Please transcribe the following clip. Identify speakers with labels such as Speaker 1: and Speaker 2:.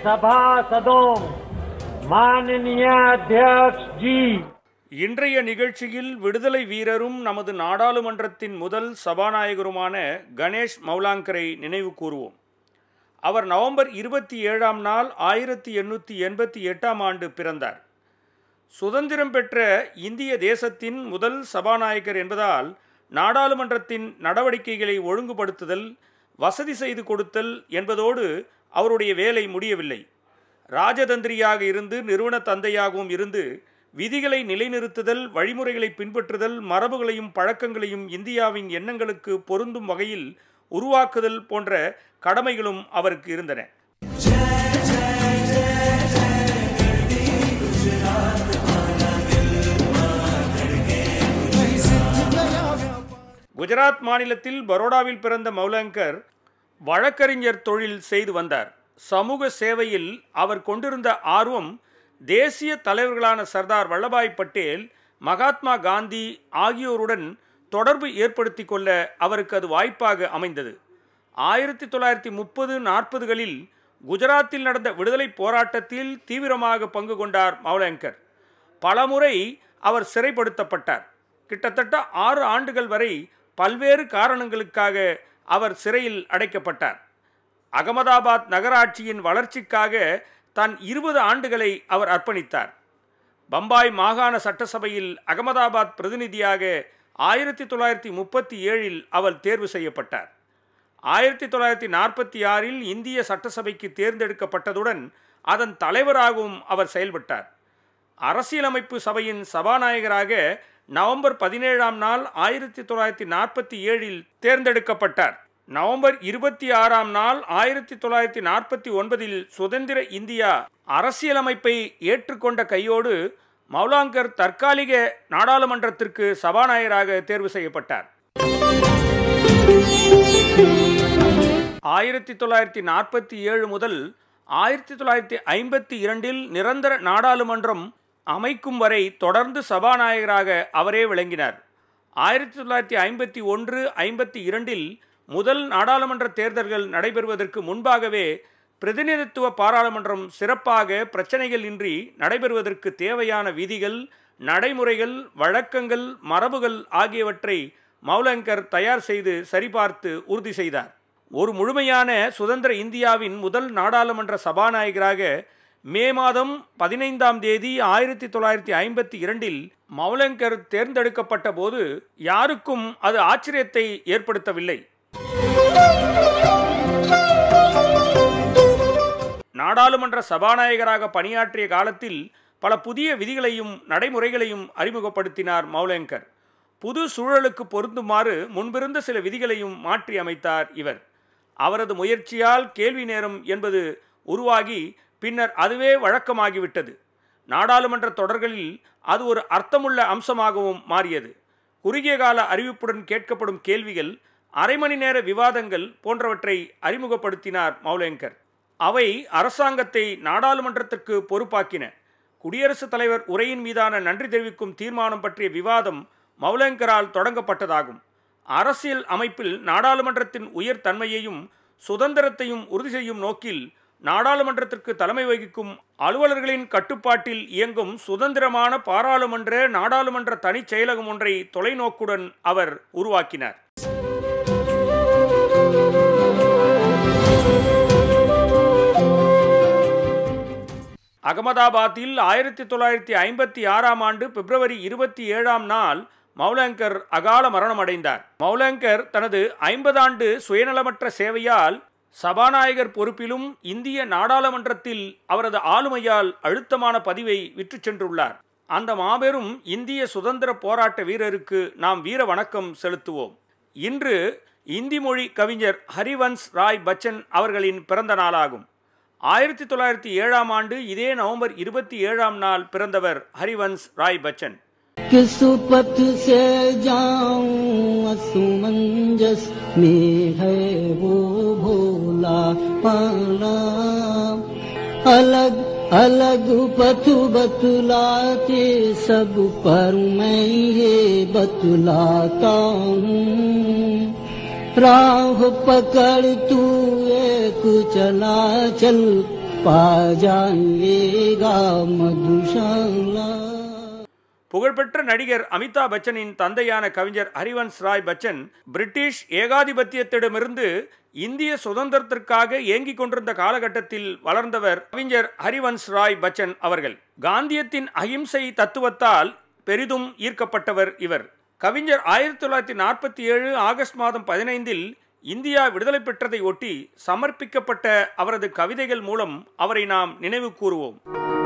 Speaker 1: सभासदों माननीय अध्यक्ष जी
Speaker 2: இன்றைய நிகழ்ச்சியில் விடுதலை வீரரும் நமது நாடாளுமன்றத்தின் முதல் சபாநாயகருமான கணேஷ் மௌலாங்கரை நினைவு கூறுவோம் அவர் நவம்பர் இருபத்தி ஏழாம் நாள் ஆயிரத்தி எண்ணூற்றி எண்பத்தி எட்டாம் ஆண்டு பிறந்தார் சுதந்திரம் பெற்ற இந்திய தேசத்தின் முதல் சபாநாயகர் என்பதால் நாடாளுமன்றத்தின் நடவடிக்கைகளை ஒழுங்குபடுத்துதல் வசதி செய்து கொடுத்தல் என்பதோடு அவருடைய வேலை முடியவில்லை ராஜதந்திரியாக இருந்து நிறுவன தந்தையாகவும் இருந்து விதிகளை நிலைநிறுத்துதல் வழிமுறைகளை பின்பற்றுதல் மரபுகளையும் பழக்கங்களையும் இந்தியாவின் எண்ணங்களுக்கு பொருந்தும் வகையில் உருவாக்குதல் போன்ற கடமைகளும் அவருக்கு இருந்தன குஜராத் மாநிலத்தில் பரோடாவில் பிறந்த மௌலங்கர் வழக்கறிஞர் தொழில் செய்து வந்தார் சமூக சேவையில் அவர் கொண்டிருந்த ஆர்வம் தேசிய தலைவர்களான சர்தார் வல்லபாய் பட்டேல் மகாத்மா காந்தி ஆகியோருடன் தொடர்பு ஏற்படுத்தி கொள்ள அவருக்கு அது வாய்ப்பாக அமைந்தது ஆயிரத்தி தொள்ளாயிரத்தி முப்பது நாற்பதுகளில் குஜராத்தில் நடந்த விடுதலை போராட்டத்தில் தீவிரமாக பங்கு கொண்டார் மௌலங்கர் பலமுறை அவர் சிறைப்படுத்தப்பட்டார் கிட்டத்தட்ட ஆறு ஆண்டுகள் வரை பல்வேறு காரணங்களுக்காக அவர் சிறையில் அடைக்கப்பட்டார் அகமதாபாத் நகராட்சியின் வளர்ச்சிக்காக தன் இருபது ஆண்டுகளை அவர் அர்ப்பணித்தார் பம்பாய் மாகாண சட்டசபையில் அகமதாபாத் பிரதிநிதியாக ஆயிரத்தி தொள்ளாயிரத்தி முப்பத்தி ஏழில் அவர் தேர்வு செய்யப்பட்டார் ஆயிரத்தி தொள்ளாயிரத்தி நாற்பத்தி ஆறில் இந்திய சட்டசபைக்கு தேர்ந்தெடுக்கப்பட்டதுடன் அதன் தலைவராகவும் அவர் செயல்பட்டார் அரசியலமைப்பு சபையின் சபாநாயகராக நவம்பர் பதினேழாம் நாள் ஆயிரத்தி தொள்ளாயிரத்தி நாற்பத்தி ஏழில் தேர்ந்தெடுக்கப்பட்டார் நவம்பர் இருபத்தி ஆறாம் நாள் ஆயிரத்தி தொள்ளாயிரத்தி நாற்பத்தி ஒன்பதில் சுதந்திர இந்தியா அரசியலமைப்பை ஏற்றுக்கொண்ட கையோடு மௌலாங்கர் தற்காலிக நாடாளுமன்றத்திற்கு சபாநாயகராக தேர்வு செய்யப்பட்டார் ஆயிரத்தி தொள்ளாயிரத்தி நாற்பத்தி ஏழு முதல் ஆயிரத்தி தொள்ளாயிரத்தி ஐம்பத்தி இரண்டில் நிரந்தர நாடாளுமன்றம் அமைக்கும் வரை தொடர்ந்து சபாநாயகராக அவரே விளங்கினார் ஆயிரத்தி தொள்ளாயிரத்தி ஐம்பத்தி ஒன்று ஐம்பத்தி இரண்டில் முதல் நாடாளுமன்ற தேர்தல்கள் நடைபெறுவதற்கு முன்பாகவே பிரதிநிதித்துவ பாராளுமன்றம் சிறப்பாக பிரச்சனைகள் இன்றி நடைபெறுவதற்கு தேவையான விதிகள் நடைமுறைகள் வழக்கங்கள் மரபுகள் ஆகியவற்றை மௌலங்கர் தயார் செய்து சரிபார்த்து உறுதி செய்தார் ஒரு முழுமையான சுதந்திர இந்தியாவின் முதல் நாடாளுமன்ற சபாநாயகராக மே மாதம் பதினைந்தாம் தேதி ஆயிரத்தி தொள்ளாயிரத்தி ஐம்பத்தி இரண்டில் மௌலங்கர் தேர்ந்தெடுக்கப்பட்ட போது யாருக்கும் அது ஆச்சரியத்தை ஏற்படுத்தவில்லை நாடாளுமன்ற சபாநாயகராக பணியாற்றிய காலத்தில் பல புதிய விதிகளையும் நடைமுறைகளையும் அறிமுகப்படுத்தினார் மௌலங்கர் புது சூழலுக்கு பொருந்துமாறு முன்பிருந்த சில விதிகளையும் மாற்றி அமைத்தார் இவர் அவரது முயற்சியால் கேள்வி நேரம் என்பது உருவாகி பின்னர் அதுவே வழக்கமாகிவிட்டது நாடாளுமன்ற தொடர்களில் அது ஒரு அர்த்தமுள்ள அம்சமாகவும் மாறியது குறுகிய கால அறிவிப்புடன் கேட்கப்படும் கேள்விகள் அரை மணி நேர விவாதங்கள் போன்றவற்றை அறிமுகப்படுத்தினார் மௌலேங்கர் அவை அரசாங்கத்தை நாடாளுமன்றத்திற்கு பொறுப்பாக்கின குடியரசுத் தலைவர் உரையின் மீதான நன்றி தெரிவிக்கும் தீர்மானம் பற்றிய விவாதம் மௌலேங்கரால் தொடங்கப்பட்டதாகும் அரசியல் அமைப்பில் நாடாளுமன்றத்தின் உயர் தன்மையையும் சுதந்திரத்தையும் உறுதி செய்யும் நோக்கில் நாடாளுமன்றத்திற்கு தலைமை வகிக்கும் அலுவலர்களின் கட்டுப்பாட்டில் இயங்கும் சுதந்திரமான பாராளுமன்ற நாடாளுமன்ற தனிச் செயலகம் ஒன்றை தொலைநோக்குடன் அவர் உருவாக்கினார் அகமதாபாத்தில் ஆயிரத்தி தொள்ளாயிரத்தி ஐம்பத்தி ஆறாம் ஆண்டு பிப்ரவரி இருபத்தி ஏழாம் நாள் மௌலங்கர் அகால மரணமடைந்தார் மௌலங்கர் தனது ஐம்பதாண்டு சுயநலமற்ற சேவையால் சபாநாயகர் பொறுப்பிலும் இந்திய நாடாளுமன்றத்தில் அவரது ஆளுமையால் அழுத்தமான பதிவை விற்று சென்றுள்ளார் அந்த மாபெரும் இந்திய சுதந்திர போராட்ட வீரருக்கு நாம் வீர வணக்கம் செலுத்துவோம் இன்று இந்தி மொழி கவிஞர் ஹரிவன்ஸ் ராய் பச்சன் அவர்களின் பிறந்த நாளாகும் ஆயிரத்தி தொள்ளாயிரத்தி ஏழாம் ஆண்டு இதே நவம்பர் இருபத்தி ஏழாம் நாள் பிறந்தவர் ஹரிவன்ஸ் ராய் பச்சன்
Speaker 3: किस पथ से जाऊं असुमंजस में है वो भोला पाला अलग अलग पथ बतलाते सब पर मैं ये बतलाता हूँ राह पकड़ तू एक चला चल पा जाएगा मधुशाला
Speaker 2: புகழ்பெற்ற நடிகர் அமிதாப் பச்சனின் தந்தையான கவிஞர் ஹரிவன்ஸ் ராய் பச்சன் பிரிட்டிஷ் ஏகாதிபத்தியத்திடமிருந்து இந்திய சுதந்திரத்திற்காக ஏங்கிக் கொண்டிருந்த காலகட்டத்தில் வளர்ந்தவர் கவிஞர் ஹரிவன்ஸ் ராய் பச்சன் அவர்கள் காந்தியத்தின் அகிம்சை தத்துவத்தால் பெரிதும் ஈர்க்கப்பட்டவர் இவர் கவிஞர் ஆயிரத்தி தொள்ளாயிரத்தி நாற்பத்தி ஏழு ஆகஸ்ட் மாதம் பதினைந்தில் இந்தியா விடுதலை பெற்றதை ஒட்டி சமர்ப்பிக்கப்பட்ட அவரது கவிதைகள் மூலம் அவரை நாம் நினைவு கூறுவோம்